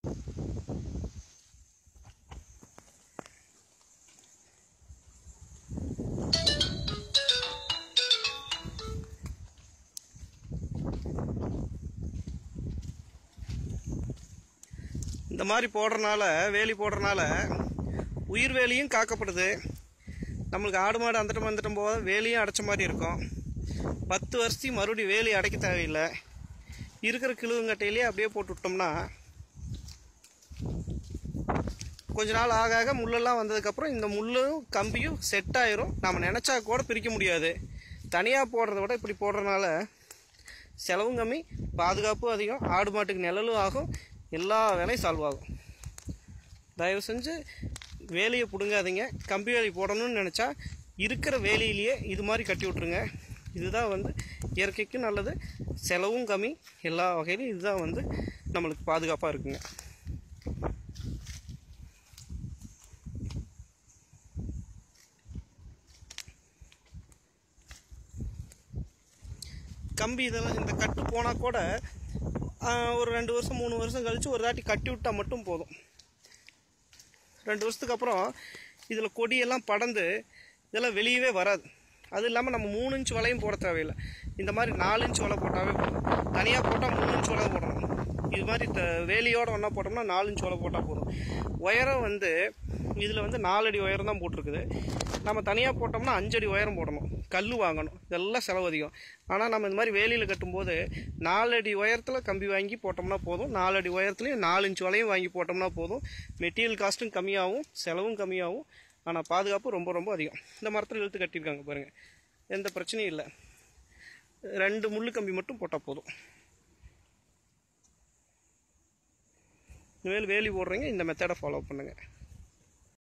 இந்த மாதிரி போடுறனால வேலி போடுறனால உயிர் வேலியும் காக்கப்படுது நம்மளுக்கு ஆடு மாடு அந்தட்டம் வந்துட்டும் போது வேலியும் அடைச்ச மாதிரி இருக்கும் பத்து வருஷத்தையும் மறுபடியும் வேலி அடைக்க தேவையில்லை இருக்கிற கிழுவங்கட்டையிலேயே அப்படியே போட்டு விட்டோம்னா கொஞ்ச நாள் ஆக ஆக முள்ளெல்லாம் வந்ததுக்கப்புறம் இந்த முள்ளும் கம்பியும் செட் ஆயிரும் நம்ம நினச்சா கூட பிரிக்க முடியாது தனியாக போடுறத விட இப்படி போடுறதுனால செலவும் கம்மி பாதுகாப்பும் அதிகம் ஆடு மாட்டுக்கு நிழலும் ஆகும் எல்லா வேலையும் சால்வ் ஆகும் தயவு செஞ்சு வேலியை பிடுங்காதீங்க கம்பி வேலி போடணும்னு நினச்சா இருக்கிற வேலியிலேயே இது மாதிரி கட்டி விட்ருங்க இதுதான் வந்து இயற்கைக்கும் நல்லது செலவும் கம்மி எல்லா வகையிலும் இதுதான் வந்து நம்மளுக்கு பாதுகாப்பாக இருக்குங்க கம்பி இதெல்லாம் இந்த கட்டு போனால் கூட ஆஹ், ஒரு ரெண்டு வருஷம் மூணு வருஷம் கழித்து ஒரு தாட்டி கட்டி விட்டால் மட்டும் போதும் ரெண்டு வருஷத்துக்கு அப்புறம் இதில் கொடியெல்லாம் படர்ந்து இதெல்லாம் வெளியவே வராது அது இல்லாமல் நம்ம மூணு இன்ச் வலையும் போட தேவையில்லை இந்த மாதிரி நாலு இன்ச் வலை போட்டாவே போதும் தனியாக போட்டால் மூணு இன்ச் வலை போடணும் இது மாதிரி த வேலியோட ஒன்றா போட்டோம்னா நாலு இன்ச் வலை போட்டால் போதும் உயரம் வந்து இதில் வந்து நாலடி உயரம் தான் போட்டிருக்குது நம்ம தனியாக போட்டோம்னா அஞ்சடி உயரம் போடணும் கல் வாங்கணும் இதெல்லாம் செலவு அதிகம் ஆனால் நம்ம இந்த மாதிரி வேலியில் கட்டும்போது நாலடி உயரத்தில் கம்பி வாங்கி போட்டோம்னா போதும் நாலடி உயரத்துலையும் நாலு இன்ச் வலையும் வாங்கி போட்டோம்னா போதும் மெட்டீரியல் காஸ்ட்டும் கம்மியாகும் செலவும் கம்மியாகும் ஆனால் பாதுகாப்பு ரொம்ப ரொம்ப அதிகம் இந்த மரத்தில் இழுத்து கட்டியிருக்காங்க பாருங்கள் எந்த பிரச்சனையும் இல்லை ரெண்டு முள்ளு கம்பி மட்டும் போட்டால் போதும் இனிமேல் வேலி போடுறீங்க இந்த மெத்தடை ஃபாலோ பண்ணுங்கள்